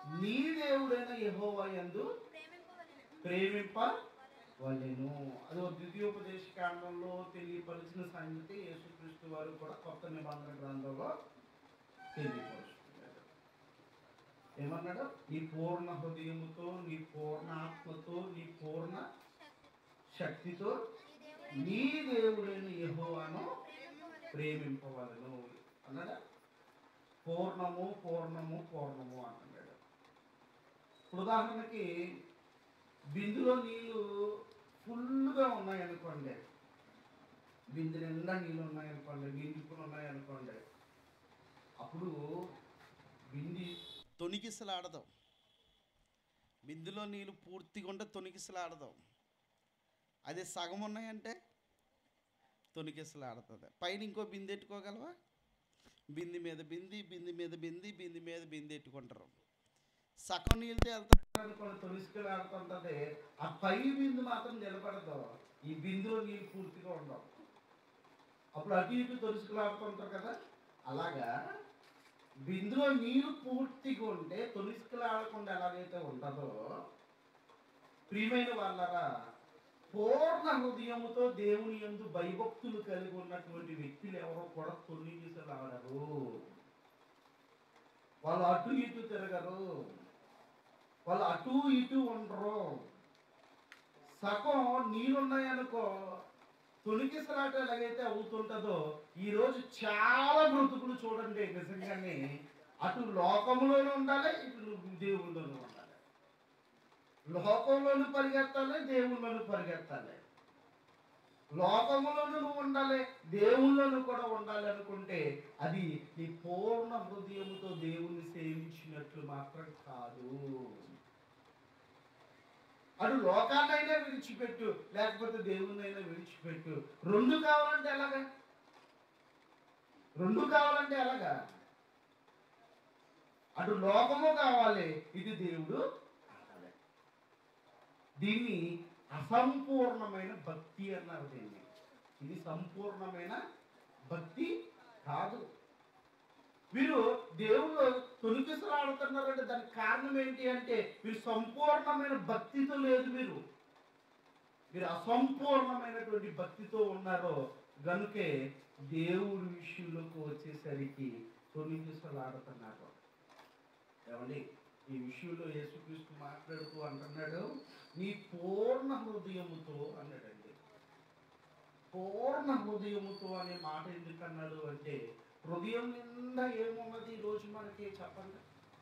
నీ దేవుడైన యెహోవా యందు ప్రేమింప వాళ్ళను అది ఒక ద్వితీయోపదేశ కాండంలో తెలియపరిచిన సంగతి యేసుక్రీస్తు వారు కూడా కొత్త నిబంధన గ్రంథంలో తెలియపరుస్తున్నారు ఏమన్నాడు నీ పూర్ణ హృదయముతో నీ పూర్ణ ఆత్మతో నీ పూర్ణ శక్తితో నీ దేవుడైన యెహోవాను ప్రేమింపవలను అన్నాడా పూర్ణము పూర్ణము పూర్ణము అంటున్నాడు ఇప్పుడు ఉదాహరణకి బిందులో నీళ్ళు ఫుల్గా ఉన్నాయనుకోండి బిందు నిండా నీళ్ళు ఉన్నాయనుకోండి బిందుకులు ఉన్నాయనుకోండి అప్పుడు బింది తొనికిసలాడదాం బిందులో నీళ్ళు పూర్తిగా ఉంటే తొనికిసలాడదాం అదే సగం ఉన్నాయంటే తొనికిసలాడుతుంది పైన ఇంకో బిందె ఎట్టుకోగలవా బింది మీద బింది బింది మీద బింది బింది మీద బింది ఎట్టుకుంటారు సగం నీళ్ళతో వెళ్తారు అనుకోండి తొలిసుకుని ఆడుతుంటది ఆ పై బిందు మాత్రం నిలబడదు ఈ బిందులో నీళ్ళు పూర్తిగా ఉండవు అప్పుడు అటు ఇటు తొలుసుకుని ఆడుతుంటారు కదా అలాగా బిందులో నీరు పూర్తిగా ఉంటే తొలిసుకులు ఆడకుండా ఎలాగైతే ఉంటుందో ప్రియమైన వాళ్ళరా పూర్ణ హృదయముతో దేవుని యందు భయభక్తులు కలిగి ఉన్నటువంటి వ్యక్తులు ఎవరో కూడా తొలిగిసలు ఆడరు వాళ్ళు అటు ఇటు తిరగరు వాళ్ళు అటు ఇటు ఉండరు సగం నీళ్ళున్నాయనుకో తొలికిసలాట ఎలాగైతే అవుతుంటుందో ఈరోజు చాలా బ్రతుకులు చూడండి నిజంగానే అటు లోకంలోనూ ఉండాలి ఇటు దేవుళ్ళలోనూ ఉండాలి లోకంలోనూ పరిగెత్తాలి దేవుళ్ళలోనూ పరిగెత్తాలి లోకంలోనూ నువ్వు ఉండాలి దేవుళ్ళను కూడా ఉండాలి అనుకుంటే అది నీ పూర్ణ హృదయముతో దేవుణ్ణి సేవించినట్లు మాత్రం కాదు అటు లోకాన్నైనా విడిచిపెట్టు లేకపోతే దేవుణ్ణైనా విడిచిపెట్టు రెండు కావాలంటే ఎలాగా రెండు కావాలంటే ఎలాగా అటు లోకము కావాలి ఇది దేవుడు కావాలి దీన్ని అసంపూర్ణమైన భక్తి అన్నారు దీన్ని ఇది సంపూర్ణమైన భక్తి కాదు వీరు దేవుళ్ళు తొలికిసలాడుతున్నారంటే దానికి కారణం ఏంటి అంటే మీరు సంపూర్ణమైన భక్తితో లేదు మీరు మీరు అసంపూర్ణమైనటువంటి భక్తితో ఉన్నారో గనుకే దేవుడి విషయంలోకి వచ్చేసరికి తొలికిసలాడుతున్నారు ఏమండి ఈ విషయంలో యేసుక్రీస్తు మాట్లాడుతూ అంటున్నాడు నీ పూర్ణ హృదయముతో అన్నాడండి పూర్ణ హృదయముతో అనే మాట ఎందుకు అన్నాడు అంటే హృదయం నిండా ఏమున్నది ఈ రోజు మనకి చెప్పండి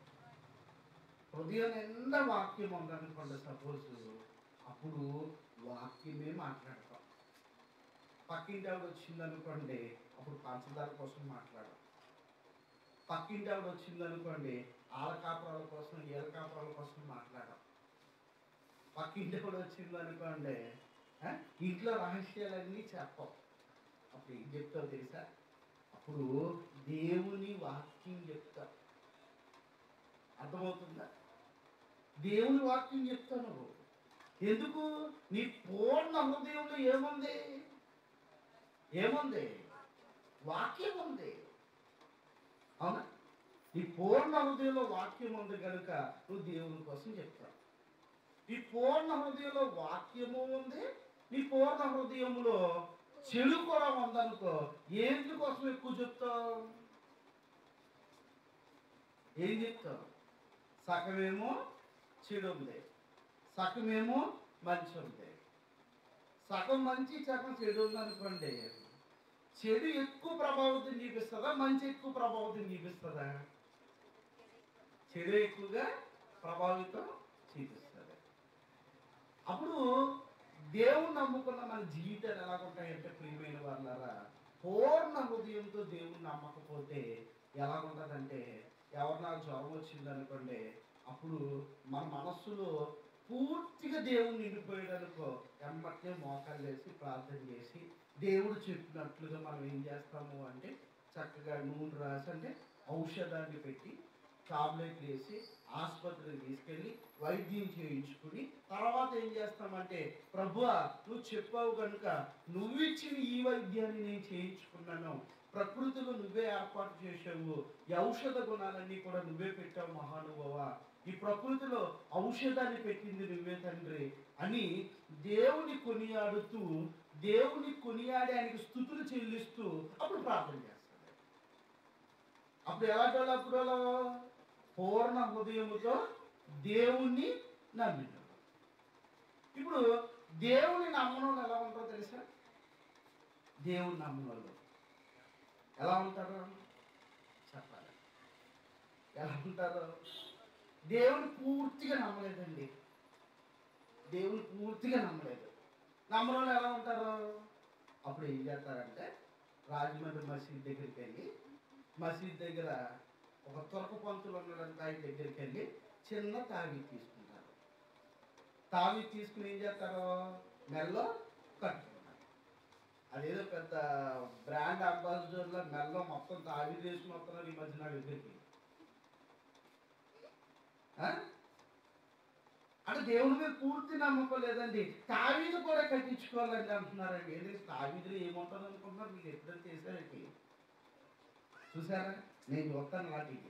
హృదయం నిండా వాక్యం ఉందనుకోండి సపోజ్ అప్పుడు వాక్యమే మాట్లాడతాం పక్కింటి ఆవిడ వచ్చింది అనుకోండి అప్పుడు పంచదార కోసం మాట్లాడడం పక్కింటి ఆవిడ వచ్చింది అనుకోండి ఆల కాపురాల కోసం ఏల కాపురాల కోసం మాట్లాడడం పక్కింటి ఆవిడ వచ్చింది అనుకోండి ఆ, ఇంట్లో రహస్యాలన్నీ చెప్పం అప్పుడు ఏం చెప్తావు తెలుసా అప్పుడు దేవుని వాక్యం చెప్తా అర్థమవుతుందా దేవుని వాక్యం చెప్తాను ఎందుకు నీ పూర్ణ హృదయంలో ఏముంది ఏముంది వాక్యం ఉంది అవునా నీ పూర్ణ హృదయంలో వాక్యం ఉంది కనుక నువ్వు దేవుని కోసం చెప్తావు నీ పూర్ణ హృదయంలో వాక్యము ఉంది నీ పూర్ణ హృదయంలో చెడు కూడా ఉందనుకో ఏంటి కోసం ఎక్కువ చెప్తావు ఏం చెప్తావు సగమేమో చెడు ఉంది సగమేమో మంచి ఉంది సగం మంచి సగం చెడు ఉంది అనుకోండి చెడు ఎక్కువ ప్రభావితం చూపిస్తుందా మంచి ఎక్కువ ప్రభావితం చూపిస్తుందా చెడు ఎక్కువగా ప్రభావితం చూపిస్తుంది అప్పుడు దేవుని నమ్ముకున్న మన జీవితాలు ఎలాగుంటాయంటే ప్రియమైన వాళ్ళారా పూర్ణ హృదయంతో దేవుని నమ్మకపోతే ఎలాగుంటుందంటే ఎవరన్నా జ్వరం వచ్చింది అనుకోండి అప్పుడు మన మనస్సులో పూర్తిగా దేవుడు నిండిపోయాడు అనుకో ఎమ్మటే మోకాలు వేసి ప్రార్థన చేసి దేవుడు చెప్పినట్లుగా మనం ఏం చేస్తాము అంటే చక్కగా నూనె రాసి అంటే ఔషధాన్ని పెట్టి టాబ్లెట్లు వేసి ఆసుపత్రికి తీసుకెళ్ళి వైద్యం చేయించుకుని తర్వాత ఏం చేస్తామంటే ప్రభువా నువ్వు చెప్పావు కనుక నువ్వు ఇచ్చిన ఈ వైద్యాన్ని నేను చేయించుకున్నాను ప్రకృతిలో నువ్వే ఏర్పాటు చేసావు ఈ ఔషధ గుణాలన్నీ కూడా నువ్వే పెట్టావు మహానుభవ ఈ ప్రకృతిలో ఔషధాన్ని పెట్టింది నువ్వే తండ్రి అని దేవుని కొనియాడుతూ దేవుని కొనియాడి ఆయనకి స్థుతులు చెల్లిస్తూ అప్పుడు ప్రార్థన చేస్తాడు అప్పుడు ఎలాంటి వాళ్ళు అప్పుడు వాళ్ళు పూర్ణ హృదయముతో దేవుణ్ణి నమ్మినాడు ఇప్పుడు దేవుని నమ్మడం వాళ్ళు ఎలా ఉంటారో తెలుసా దేవుని నమ్మిన వాళ్ళు ఎలా ఉంటారు చెప్పాలి ఎలా ఉంటారు దేవుని పూర్తిగా నమ్మలేదండి దేవుని పూర్తిగా నమ్మలేదు నమ్మని వాళ్ళు ఎలా ఉంటారు అప్పుడు ఏం చేస్తారంటే రాజమండ్రి మసీద్ దగ్గరికి వెళ్ళి మసీద్ దగ్గర ఒక తొరక పంతులు ఉన్నాడంటే ఆయన దగ్గరికి వెళ్ళి చిన్న తావి తీసుకుంటారు తావి తీసుకుని ఏం చేస్తారు మెల్లో కట్టుకుంటారు అదేదో పెద్ద బ్రాండ్ అంబాసిడర్లో మెల్లో మొత్తం తావి వేసుకుని వస్తున్నారు ఈ మధ్య నా దగ్గరికి ఆ? అంటే దేవుడి మీద పూర్తి నమ్మకం లేదండి తావీదు కూడా కట్టించుకోవాలండి అంటున్నారండి ఏంటి తావీదులు ఏముంటుంది అనుకుంటున్నారు మీకు ఎప్పుడైనా చేశారండి చూసారా నేను చూస్తాను వాటికి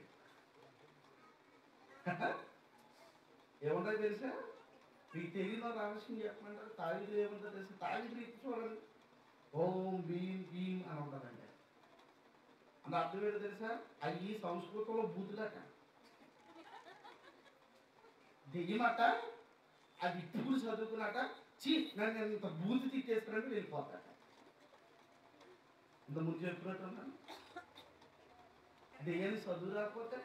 ఏముంటుంది తెలుసా మీకు తెలియదు రహస్యం చెప్పమంటారు తావీదులు ఏముంటుందో తెలుసా తావీదులు ఇచ్చి చూడండి ఓం భీం భీం అని ఉంటుందండి అంటే అర్థం ఏంటో తెలుసా అవి సంస్కృతంలో బూతులట దెయ్యమట అది ఇప్పుడు చదువుకున్నట చీ నన్ను ఇంత బూతి తిట్టేస్తున్నట్టు వెళ్ళిపోతాట ఇంత ముందు చెప్పినట్టున్నాను దెయ్యాన్ని చదువు రాకపోతే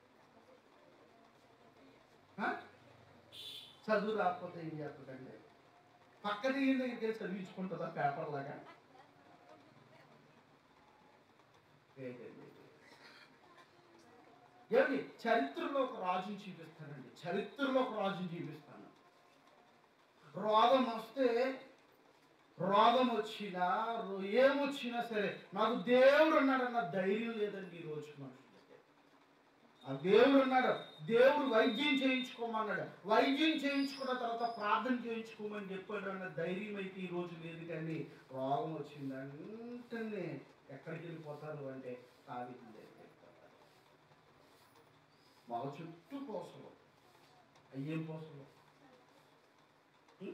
ఆ? చదువు రాకపోతే ఏం చేస్తుందండి పక్క దెయ్యం దగ్గరికి వెళ్ళి చదివించుకుంటుందా పేపర్ లాగా లేదండి. ఏమండి చరిత్రలో ఒక రాజుని చూపిస్తానండి చరిత్రలో ఒక రాజుని చూపిస్తాను రోగం వస్తే రోగం వచ్చినా రో- ఏమొచ్చినా సరే నాకు దేవుడు ఉన్నాడన్న ధైర్యం లేదండి ఈ రోజు మనుషులకి ఆ దేవుడు ఉన్నాడు దేవుడు వైద్యం చేయించుకోమన్నాడు వైద్యం చేయించుకున్న తర్వాత ప్రార్థన చేయించుకోమని చెప్పాడు అన్న ధైర్యం అయితే ఈ రోజు లేదు కానీ రోగం వచ్చింది వెంటనే ఎక్కడికి వెళ్ళిపోతారు అంటే కావికి వెళ్ళిపోతారు వాళ్ళ చుట్టూ పోసలు అయ్యేం పోసలు ఉం?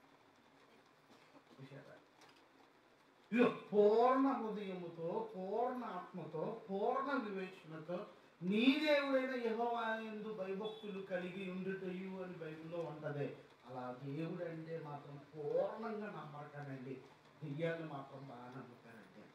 చూశారా? ఇదిగో పూర్ణ హృదయముతో పూర్ణ ఆత్మతో పూర్ణ వివేచనతో నీ దేవుడైన యహోవాయందు భయభక్తులు కలిగి ఉండుటయు అని బైబిల్లో ఉంటది అలా దేవుడు అంటే మాత్రం పూర్ణంగా నమ్మకానండి దెయ్యాన్ని మాత్రం బాగా నమ్ముతారండి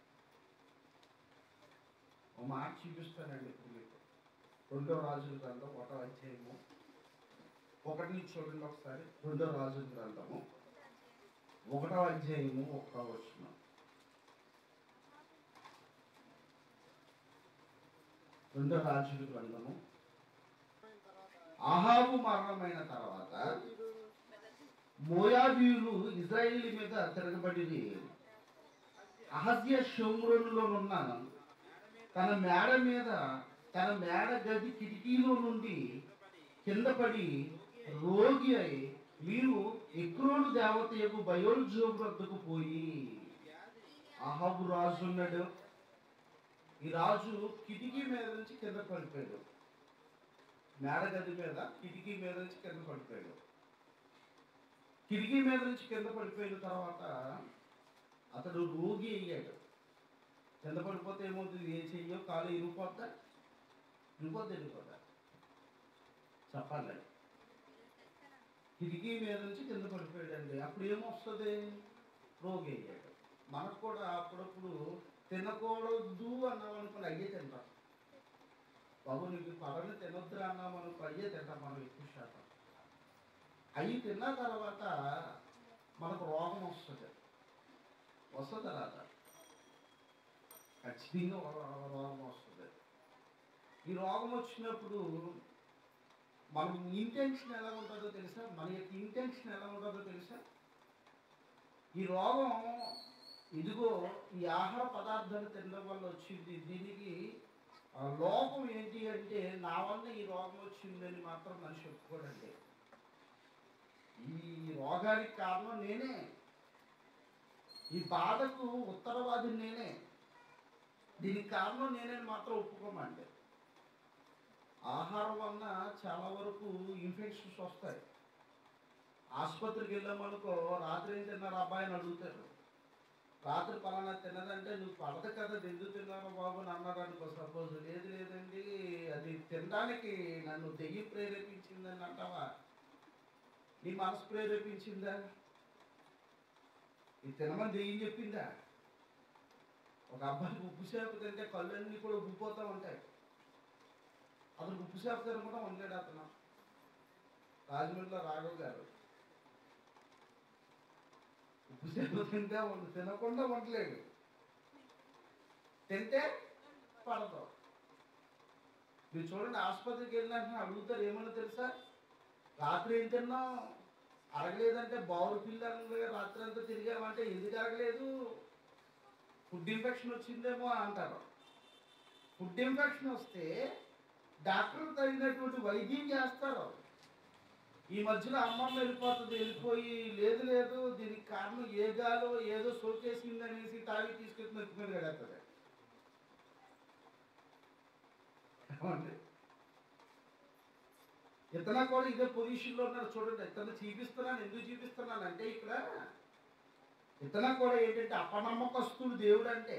ఒక మాట చూపిస్తానండి ఇప్పుడు మీకు రెండో రాజుల గ్రంథం ఒకటో అధ్యాయము ఒకటి నుంచి చూడండి ఒకసారి రెండో రాజుల గ్రంథము ఒకటో అధ్యాయము ఒకటో వచ్చిన రెండో రాజుల గ్రంథము ఆహాబు మరణమైన తర్వాత మోయాబీయులు ఇజ్రాయిల్ మీద తిరగబడి అహస్య షోమ్రోనులోనున్న తన మేడ మీద తన మేడ గది కిటికీలో నుండి కింద పడి రోగి అయి మీరు ఎక్రోను దేవత యొక్క బయోల్జోబు వద్దకు పోయి అహాబు రాజు ఉన్నాడు ఈ రాజు కిటికీ మీద నుంచి కింద పడిపోయాడు మేడ గది మీద కిటికీ మీద నుంచి కింద పడిపోయాడు కిటికీ మీద నుంచి కింద పడిపోయిన తర్వాత అతడు రోగి అయ్యాడు కింద పడిపోతే ఏమవుతుంది ఏ చెయ్యో కాలు ఇరిగిపోతా ఇరిగిపోతే ఇరిగిపోతా చెప్పాలి కిటికీ మీద నుంచి కింద పడిపోయాడండి అప్పుడు ఏమొస్తుంది రోగి అయ్యాడు మనకు కూడా అప్పుడప్పుడు తినకూడదు అన్నాం అనుకుని అయ్యే తింటాం బాబు నీకు పడని తినొద్దురా అన్నాం అనుకో అయ్యే తింటాం మనం ఎక్కువ శాతం అవి తిన్న తర్వాత మనకు రోగం వస్తుంది వస్తుంది రాదా ఖచ్చితంగా రో- రో- రోగం వస్తుంది ఈ రోగం వచ్చినప్పుడు మనం ఇంటెన్షన్ ఎలా ఉంటుందో తెలుసా మన యొక్క ఇంటెన్షన్ ఎలా ఉంటుందో తెలుసా ఈ రోగం ఇదిగో ఈ ఆహార పదార్థాలు తినడం వల్ల వచ్చింది దీనికి ఆ, లోపం ఏంటి అంటే నా వల్ల ఈ రోగం వచ్చిందని మాత్రం మనిషి ఒప్పుకోడండి ఈ రోగానికి కారణం నేనే ఈ బాధకు ఉత్తరవాది నేనే దీనికి కారణం నేనే మాత్రం ఒప్పుకోమండి ఆహారం వలన చాలా వరకు ఇన్ఫెక్షన్స్ వస్తాయి ఆసుపత్రికి వెళ్ళామనుకో రాత్రి ఏం తిన్నారు అబ్బాయి అని అడుగుతారు రాత్రి పలానా తిన్నదంటే నువ్వు పడదు కదా ఇది ఎందుకు తిన్నావు బాబు అని అన్నారు అనుకో సపోజ్ లేదు లేదండి అది తినడానికి నన్ను దెయ్యం ప్రేరేపించిందని అంటావా నీ మనసు ప్రేరేపించిందా ఇది తినమని దెయ్యం చెప్పిందా ఒక అబ్బాయికి ఉప్పు చేప తింటే కళ్ళన్నీ కూడా ఉబ్బిపోతూ ఉంటాయి అతను ఉప్పు చేప తినకుండా ఉండలేడు అతను రాజమండ్రిలో రాఘవ్ గారు ఉప్పు చేప తింటే ఉండు తినకుండా ఉండలేడు తింటే పడతావు మీరు చూడండి ఆసుపత్రికి వెళ్ళిన అడుగుతారు ఏమన్నా తెలుసా రాత్రి ఏం తిన్నాం అరగలేదంటే బావురు పిల్లలు రాత్రి అంతా తిరిగామంటే ఎందుకు అరగలేదు ఫుడ్ ఇన్ఫెక్షన్ వచ్చిందేమో అంటారు ఫుడ్ ఇన్ఫెక్షన్ వస్తే డాక్టర్ తగినటువంటి వైద్యం చేస్తారు ఈ మధ్యలో అమ్మమ్మ వెళ్ళిపోతుంది వెళ్ళిపోయి లేదు లేదు దీనికి కారణం ఏ గాలో ఏదో సోకేసింది అనేసి తాగి తీసుకెళ్ళి నెత్తి మీద గడేస్తుంది ఏమండి? ఇతను కూడా ఇదే పొజిషన్లో ఉన్నారు చూడండి ఇతను చూపిస్తున్నాను ఎందుకు చూపిస్తున్నాను అంటే ఇక్కడ ఇతను కూడా ఏంటంటే అపనమ్మకస్తుడు దేవుడు అంటే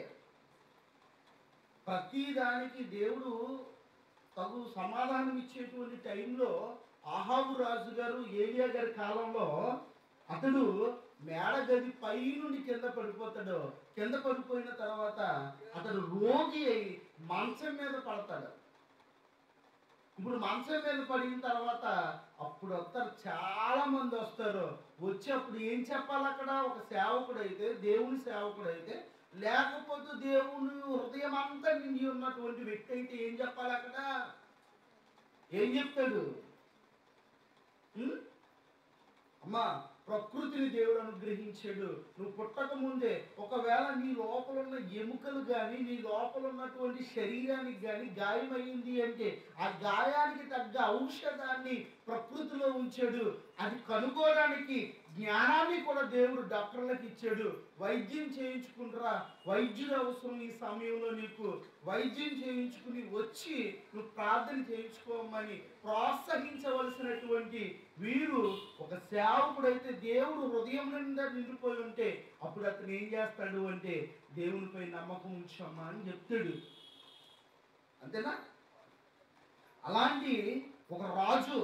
ప్రతి దానికి దేవుడు తగు సమాధానం ఇచ్చేటువంటి టైంలో ఆహాబు రాజు గారు ఏలియా గారి కాలంలో అతడు మేడ గది పై నుండి కింద పడిపోతాడు కింద పడిపోయిన తర్వాత అతడు రోగి అయి మంచం మీద పడతాడు ఇప్పుడు మంచం మీద పడిన తర్వాత అప్పుడు వస్తారు చాలా మంది వస్తారు వచ్చి అప్పుడు ఏం చెప్పాలి అక్కడ ఒక సేవకుడు అయితే దేవుని సేవకుడు అయితే లేకపోతే దేవుని హృదయం అంతా నిండి ఉన్నటువంటి వ్యక్తి అయితే ఏం చెప్పాలి అక్కడ ఏం చెప్తాడు ఉం? అమ్మా ప్రకృతిని దేవుడు అనుగ్రహించాడు నువ్వు పుట్టక ముందే ఒకవేళ నీ లోపల ఉన్న ఎముకలు కానీ నీ లోపల ఉన్నటువంటి శరీరానికి కానీ గాయమైంది అంటే ఆ గాయానికి తగ్గ ఔషధాన్ని ప్రకృతిలో ఉంచాడు అది కనుగోడానికి జ్ఞానాన్ని కూడా దేవుడు డాక్టర్లకు ఇచ్చాడు వైద్యం చేయించుకుంటారా వైద్యుడు అవసరం ఈ సమయంలో నీకు వైద్యం చేయించుకుని వచ్చి నువ్వు ప్రార్థన చేయించుకోమని ప్రోత్సహించవలసినటువంటి వీరు ఒక సేవకుడైతే దేవుడు హృదయం నిండా నిండిపోయి ఉంటే అప్పుడు అతను ఏం చేస్తాడు అంటే దేవునిపై నమ్మకం ఉంచమ్మా అని చెప్తాడు అంతేనా అలాంటి ఒక రాజు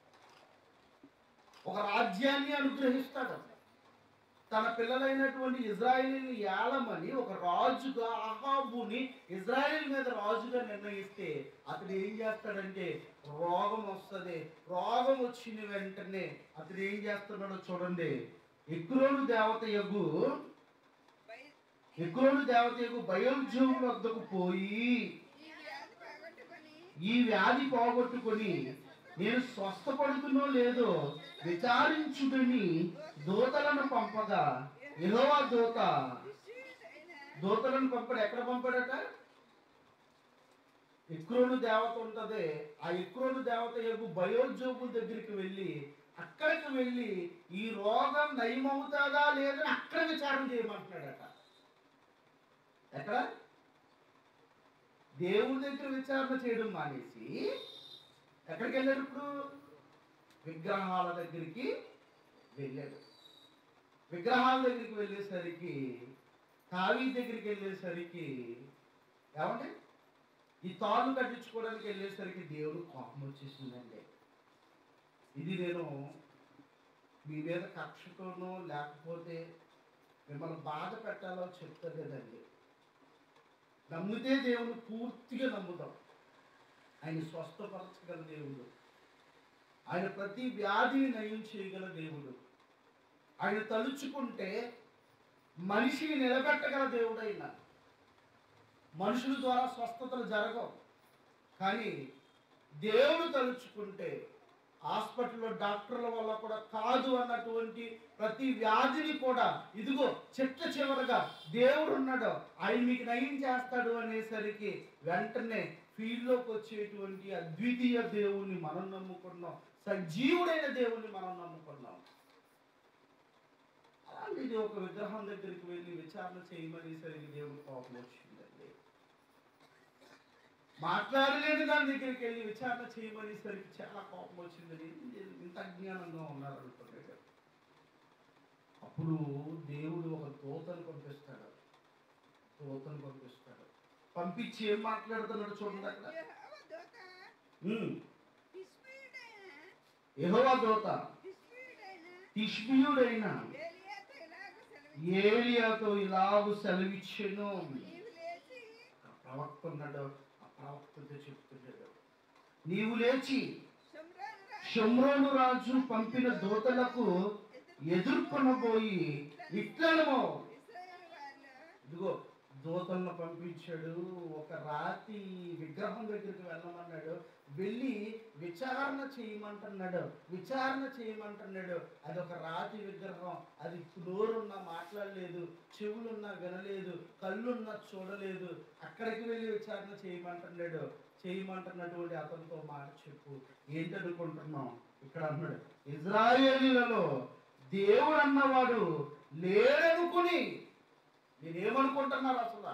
ఒక రాజ్యాన్ని అనుగ్రహిస్తాడు తన పిల్లలైనటువంటి ఇజ్రాయిల్ని ఏలమని ఒక రాజుగా అహాబుని ఇజ్రాయిల్ మీద రాజుగా నిర్ణయిస్తే అతడు ఏం చేస్తాడంటే రోగం వస్తుంది రోగం వచ్చిన వెంటనే అతడు ఏం చేస్తున్నాడో చూడండి ఎక్రోను దేవత యగు ఎక్రోను దేవత యగు బయోజీవుల వద్దకు పోయి ఈ వ్యాధి పోగొట్టుకొని నేను స్వస్థపడుతున్నో లేదో విచారించుడని దూతలను పంపగా యెహోవా దూత దూతలను పంపాడు ఎక్కడ పంపాడట ఇక్రోను దేవత ఉంటది ఆ ఇక్రోను దేవత యొక్క బయోజోగుల దగ్గరికి వెళ్ళి అక్కడికి వెళ్ళి ఈ రోగం నయమవుతాదా లేదని అక్కడ విచారం చేయమంటున్నాడట ఎక్కడ దేవుడి దగ్గర విచారణ చేయడం మానేసి ఎక్కడికి వెళ్ళాడు ఇప్పుడు విగ్రహాల దగ్గరికి వెళ్ళాడు విగ్రహాల దగ్గరికి వెళ్ళేసరికి తావీ దగ్గరికి వెళ్ళేసరికి ఏమండి ఈ తాళ్ళు కట్టించుకోవడానికి వెళ్ళేసరికి దేవుడు కోపం వచ్చేసిందండి ఇది నేను మీ మీద కక్షతోనో లేకపోతే మిమ్మల్ని బాధ పెట్టాలో చెప్తలేదండి నమ్మితే దేవుని పూర్తిగా నమ్ముదాం ఆయన స్వస్థపరచగల దేవుడు ఆయన ప్రతి వ్యాధిని నయం చేయగల దేవుడు ఆయన తలుచుకుంటే మనిషిని నిలబెట్టగల దేవుడు ఆయన మనుషుల ద్వారా స్వస్థతలు జరగవు కానీ దేవుడు తలుచుకుంటే హాస్పిటల్లో డాక్టర్ల వల్ల కూడా కాదు అన్నటువంటి ప్రతి వ్యాధిని కూడా ఇదిగో చెట్ల చివరగా దేవుడు ఉన్నాడు ఆయన మీకు నయం చేస్తాడు అనేసరికి వెంటనే ఫీల్డ్లోకి వచ్చేటువంటి అద్వితీయ దేవుణ్ణి మనం నమ్ముకున్నాం సజీవుడైన దేవుణ్ణి మనం నమ్ముకున్నాం అలాంటిది ఒక విగ్రహం దగ్గరికి వెళ్ళి విచారణ చేయమనేసరికి దేవుడు కోపం వచ్చిందండి మాట్లాడలేని దాని దగ్గరికి వెళ్ళి విచారణ చేయమనేసరికి చాలా కోపం వచ్చిందని ఇంత అజ్ఞానంగా ఉన్నారు అనుకోలేదు అప్పుడు దేవుడు ఒక దూతను పంపిస్తాడు దూతను పంపిస్తాడు పంపించి ఏం మాట్లాడుతున్నాడు చూడండి అక్కడ యెహోవా దూత ఉమ్. తిష్బీయుడైన యెహోవా దూత తిష్బీయుడైన తిష్బియుడైన ఏలియాతో ఇలాగ సెలవిచ్చాడు. ఏలియాతో ఇలాగు సెలవిచ్చెను నీవు లేచి ఆ ప్రవక్త ఉన్నాడు ఆ ప్రవక్తతో చెప్తున్నాడు నీవు లేచి షమ్రోను రాజు షమ్రోను రాజు పంపిన దూతలకు ఎదుర్కొనబోయి ఇట్లనమో ఇశ్రాయేలు వారిలో ఇదిగో దూతలను పంపించాడు ఒక రాతి విగ్రహం దగ్గరికి వెళ్ళమన్నాడు వెళ్ళి విచారణ చేయమంటున్నాడు విచారణ చేయమంటున్నాడు అది ఒక రాతి విగ్రహం అది నోరున్నా మాట్లాడలేదు చెవులున్నా వినలేదు కళ్ళున్నా చూడలేదు అక్కడికి వెళ్ళి విచారణ చేయమంటున్నాడు చేయమంటున్నటువంటి అతనితో మాట చెప్పు ఏంటనుకుంటున్నాం ఇక్కడ అన్నాడు ఇజ్రాయేలీలలో దేవుడు అన్నవాడు లేడనుకుని మీరేమనుకుంటున్నారు అసలు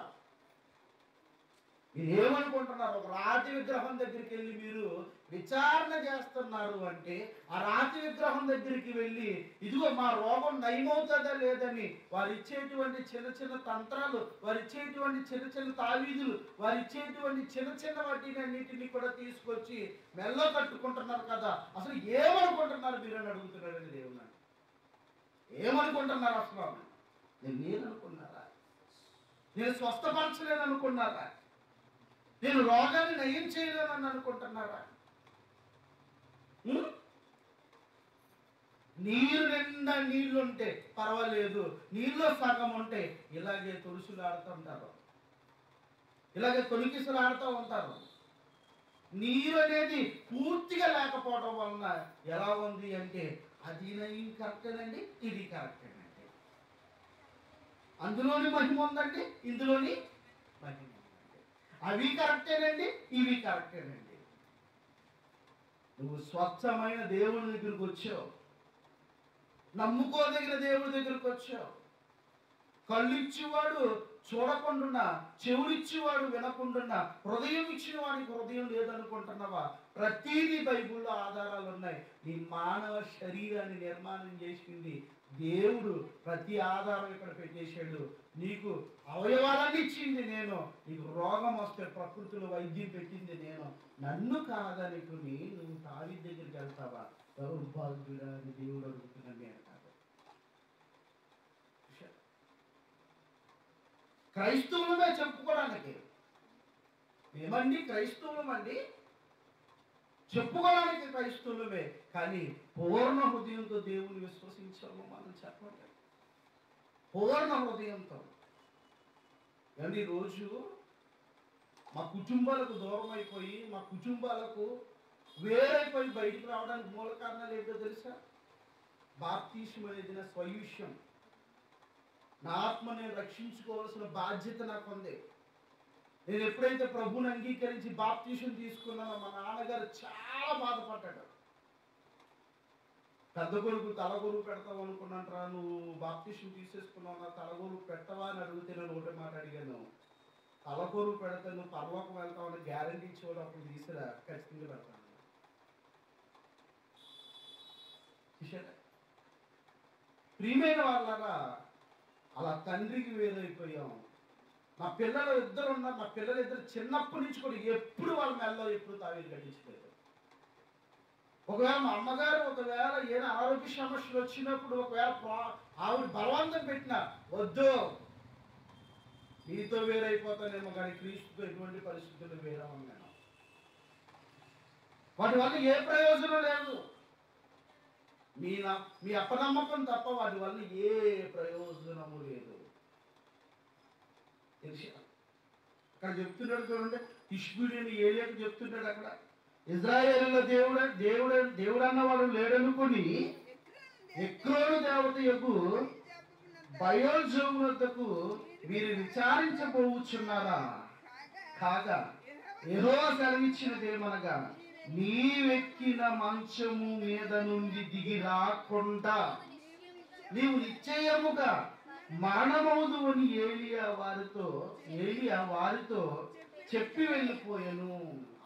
మీరేమనుకుంటున్నారు ఒక రాతి విగ్రహం దగ్గరికి వెళ్ళి మీరు విచారణ చేస్తున్నారు అంటే ఆ రాతి విగ్రహం దగ్గరికి వెళ్ళి ఇదిగో మా రోగం నయమవుతుందా లేదని వారు ఇచ్చేటువంటి చిన్న చిన్న తంత్రాలు వారు ఇచ్చేటువంటి చిన్న చిన్న తావీదులు వారు ఇచ్చేటువంటి చిన్న చిన్న వాటిని అన్నిటిని కూడా తీసుకొచ్చి మెల్లో కట్టుకుంటున్నారు కదా అసలు ఏమనుకుంటున్నారు మీరు అని అడుగుతున్నారని దేవుడు ఏమనుకుంటున్నారు అసలు నేను నేననుకున్నారా నేను స్వస్థపరచలేను అనుకున్నారా నేను రోగాన్ని నయం చేయలేనని అనుకుంటున్నారా ఉం? నీరు నిండా నీళ్లు ఉంటే పర్వాలేదు నీళ్ళు సగం ఉంటే ఇలాగే తులుసులు ఆడుతుంటారు ఇలాగే తొలికిసలు ఆడుతూ ఉంటారు నీరు అనేది పూర్తిగా లేకపోవడం వలన ఎలా ఉంది అంటే అది నయం కరెక్టేనండి ఇది కరెక్టేనండి అందులోని మహిమ ఉందండి ఇందులోని మహిమ ఉందండి అవి కరెక్టేనండి ఇవి కరెక్టేనండి నువ్వు స్వచ్ఛమైన దేవుని దగ్గరికి వచ్చావు నమ్ముకోదగిన దేవుడి దగ్గరికి వచ్చావు కళ్ళు ఇచ్చేవాడు చూడకుండా చెవులిచ్చేవాడు వినకుండా హృదయం ఇచ్చిన వాడికి హృదయం లేదనుకుంటున్నావా ప్రతిదీ బైబిల్లో ఆధారాలు ఉన్నాయి నీ మానవ శరీరాన్ని నిర్మాణం చేసింది దేవుడు ప్రతి ఆధారం ఇక్కడ పెట్టేశాడు నీకు అవయవాలన్నీ ఇచ్చింది నేను నీకు రోగం వస్తే ప్రకృతిలో వైద్యం పెట్టింది నేను నన్ను కాదనుకుని నువ్వు తావి దగ్గరికి వెళ్తావా దౌర్భాగ్యుడా అని దేవుడు అడుగుతున్నాను నేను కాదు క్రైస్తవులమే చెప్పుకోవడానికి ఏమండి క్రైస్తవులమండి చెప్పుకోవడానికి క్రైస్తవులమే కానీ పూర్ణ హృదయంతో దేవుని విశ్వసించాము మనం చెప్పండి పూర్ణ హృదయంతో ఏమండి ఈరోజు మా కుటుంబాలకు దూరం అయిపోయి మా కుటుంబాలకు వేరైపోయి బయటికి రావడానికి మూల కారణాలు ఏంటో తెలుసా బాప్తీసం అనేది నా స్వయుష్యం నా ఆత్మ నేను రక్షించుకోవాల్సిన బాధ్యత నాకు ఉంది నేను ఎప్పుడైతే ప్రభుని అంగీకరించి బాప్తీసం తీసుకున్నానో మా నాన్నగారు చాలా బాధపడ్డాడు పెద్ద కొడుకు తలగొరువు పెడతావు అనుకున్నాంట్రా నువ్వు బాప్తీసం తీసేసుకున్నావు నా తలగొరువు పెట్టవా అని అడిగితే నేను ఒకటే మాట అడిగాను తలగొరువు పెడితే నువ్వు పర్లోకం వెళ్తావని గ్యారంటీ ఇచ్చేవాడు అప్పుడు తీసిరా ఖచ్చితంగా పెడతాను చూశారా? ప్రియమైన వాళ్ళగా అలా తండ్రికి వేరైపోయాం నా పిల్లలు ఇద్దరు ఉన్నారు నా పిల్లలు ఇద్దరు చిన్నప్పటి నుంచి కూడా ఎప్పుడు వాళ్ళ మెల్లో ఎప్పుడు తావీలు కట్టించలేదు ఒకవేళ మా అమ్మగారు ఒకవేళ ఏదైనా ఆరోగ్య సమస్యలు వచ్చినప్పుడు ఒకవేళ ప్రా- ఆవిడ బలవంతం పెట్టిన వద్దు నీతో వేరైపోతానేమో కానీ క్రీస్తుతో ఎటువంటి పరిస్థితులు వేరే ఉన్నాను వాటి వల్ల ఏ ప్రయోజనం లేదు మీ నా- మీ అపనమ్మకం తప్ప వాటి వల్ల ఏ ప్రయోజనము లేదు తెలిసి అక్కడ చెప్తున్నాడు చూడండి ఇష్బుడిని ఏలియాకు చెప్తున్నాడు అక్కడ ఇజ్రాయేలుల దేవుడు దేవుడు దేవుడు అన్నవాడు లేడనుకొని ఎక్రోను దేవత యొక్క బయోజమునకు మీరు విచారించబోచున్నారా కాగా ఏదో సెలవిచ్చినదేమనగా నీవెక్కిన మంచము మీద నుండి దిగి రాకుండా నీవు నిశ్చయముగా మరణమవుదు అని ఏలియా వారితో ఏలియా వారితో చెప్పి వెళ్ళిపోయాను